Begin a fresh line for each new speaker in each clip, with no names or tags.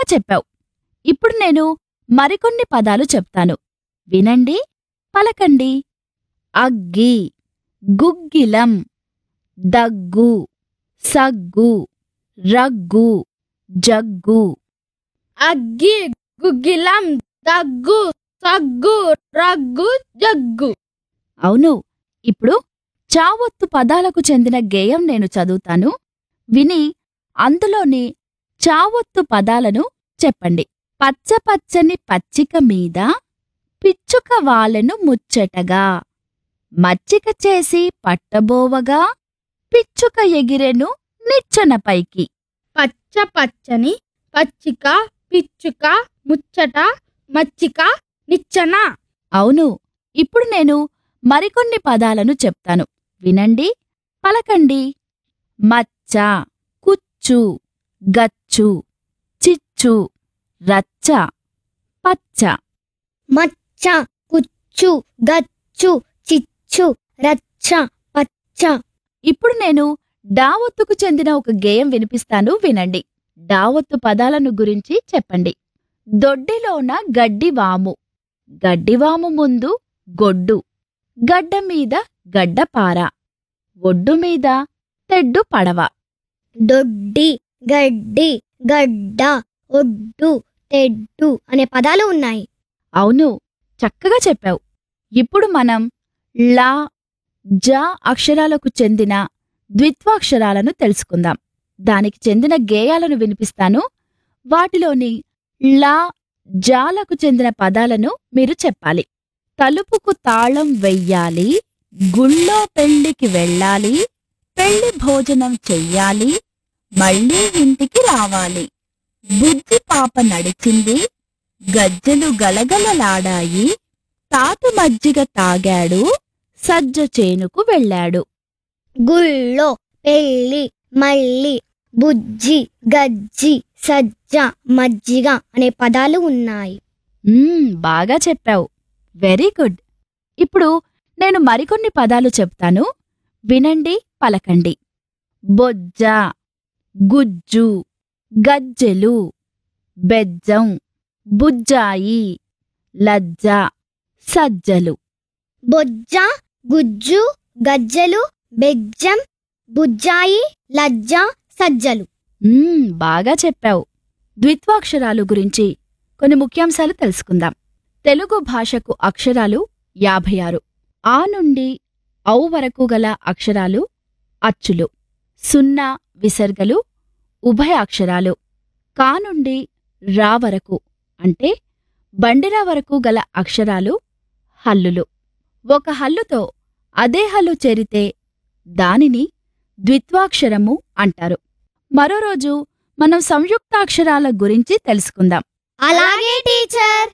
చెప్పావు ఇప్పుడు నేను మరికొన్ని పదాలు చెప్తాను వినండి పలకండి అగ్గి గుగ్గిలం దగ్గు సగ్గు రగ్గు జగ్గు
అగ్గి గుగ్గిలం దగ్గు సగ్గు రగ్గు జగ్గు
అవును ఇప్పుడు చావొత్తు పదాలకు చెందిన గేయం నేను చదువుతాను విని అందులోని చావొత్తు పదాలను చెప్పండి పచ్చపచ్చని పచ్చిక మీద పిచ్చుక వాలెను ముచ్చటగా మచ్చిక చేసి పట్టబోవగా పిచ్చుక ఎగిరెను నిచ్చెనపైకి
పచ్చ పచ్చని పచ్చిక పిచ్చుక ముచ్చట మచ్చిక నిచ్చెన
అవును ఇప్పుడు నేను మరికొన్ని పదాలను చెప్తాను వినండి పలకండి మచ్చ కుచ్చు గచ్చు చిచ్చు రచ్చ పచ్చ
మచ్చ కుచ్చు గచ్చు చిచ్చు రచ్చ పచ్చ
ఇప్పుడు నేను డావొత్తుకు చెందిన ఒక గేయం వినిపిస్తాను వినండి డావొత్తు పదాలను గురించి చెప్పండి దొడ్డిలోన గడ్డివాము గడ్డివాము ముందు గొడ్డు గడ్డ మీద గడ్డపార ఒడ్డు మీద తెడ్డు పడవ
దొడ్డి గడ్డి గడ్డ ఒడ్డు తెడ్డు అనే పదాలు ఉన్నాయి
అవును చక్కగా చెప్పావు ఇప్పుడు మనం లా జా అక్షరాలకు చెందిన ద్విత్వాక్షరాలను తెలుసుకుందాం దానికి చెందిన గేయాలను వినిపిస్తాను వాటిలోని లా జాలకు చెందిన పదాలను మీరు చెప్పాలి తలుపుకు తాళం వెయ్యాలి గుళ్ళో పెళ్లికి వెళ్ళాలి పెళ్లి భోజనం చెయ్యాలి మళ్ళీ ఇంటికి రావాలి బుద్ధి పాప నడిచింది గజ్జెలు గలగలలాడాయి తాతు మజ్జిగ తాగాడు సజ్జ చేనుకు వెళ్ళాడు
గుళ్ళో పెళ్ళి మళ్ళీ బుజ్జి గజ్జి సజ్జ మజ్జిగ అనే పదాలు ఉన్నాయి
మ్మ్, బాగా చెప్పావు వెరీ గుడ్ ఇప్పుడు నేను మరికొన్ని పదాలు చెప్తాను వినండి పలకండి బొజ్జ గుజ్జు గజ్జెలు బెజ్జం బుజ్జాయి లజ్జ సజ్జలు
బొజ్జ గుజ్జు గజ్జలు బెజ్జం బుజ్జాయి లజ్జ సజ్జలు
మ్మ్, బాగా చెప్పావు ద్విత్వాక్షరాలు గురించి కొన్ని ముఖ్యాంశాలు తెలుసుకుందాం తెలుగు భాషకు అక్షరాలు యాభై ఆరు ఆ నుండి ఔ వరకు గల అక్షరాలు అచ్చులు సున్నా విసర్గలు ఉభయ అక్షరాలు కా నుండి రా వరకు అంటే బండిరా వరకు గల అక్షరాలు హల్లులు ఒక హల్లుతో అదే హల్లు చేరితే దానిని ద్విత్వాక్షరము అంటారు మరో రోజు మనం సంయుక్తాక్షరాల గురించి తెలుసుకుందాం
అలాగే టీచర్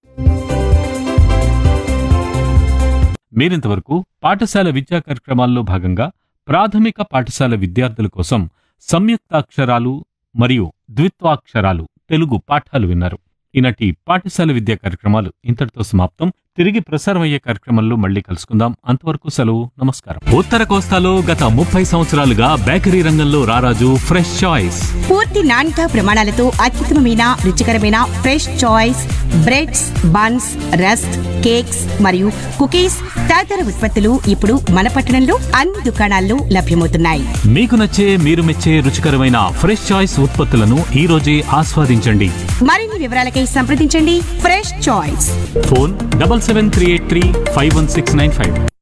మీరింతవరకు పాఠశాల విద్యా కార్యక్రమాల్లో భాగంగా ప్రాథమిక పాఠశాల విద్యార్థుల కోసం సంయుక్తాక్షరాలు మరియు ద్విత్వాక్షరాలు తెలుగు పాఠాలు విన్నారు ఈనాటి పాఠశాల విద్యా కార్యక్రమాలు ఇంతటితో సమాప్తం తిరిగి ప్రసారం అయ్యే కార్యక్రమంలో మళ్ళీ కలుసుకుందాం అంతవరకు సెలవు నమస్కారం ఉత్తర కోస్తాలో గత ముప్పై సంవత్సరాలుగా బేకరీ రంగంలో రారాజు ఫ్రెష్ చాయిస్
పూర్తి నాణ్యత ప్రమాణాలతో అత్యుత్తమమైన రుచికరమైన fresh choice breads buns rusk cakes మరియు కుకీస్ తదితర ఉత్పత్తులు ఇప్పుడు మన పట్టణంలో అన్ని దుకాణాల్లో లభ్యమవుతున్నాయి
మీకు నచ్చే మీరు మెచ్చే రుచికరమైన ఫ్రెష్ చాయిస్ ఉత్పత్తులను ఈ రోజే ఆస్వాదించండి
మరిన్ని వివరాలకై సంప్రదించండి fresh choice
phone double seven three eight three five one six nine five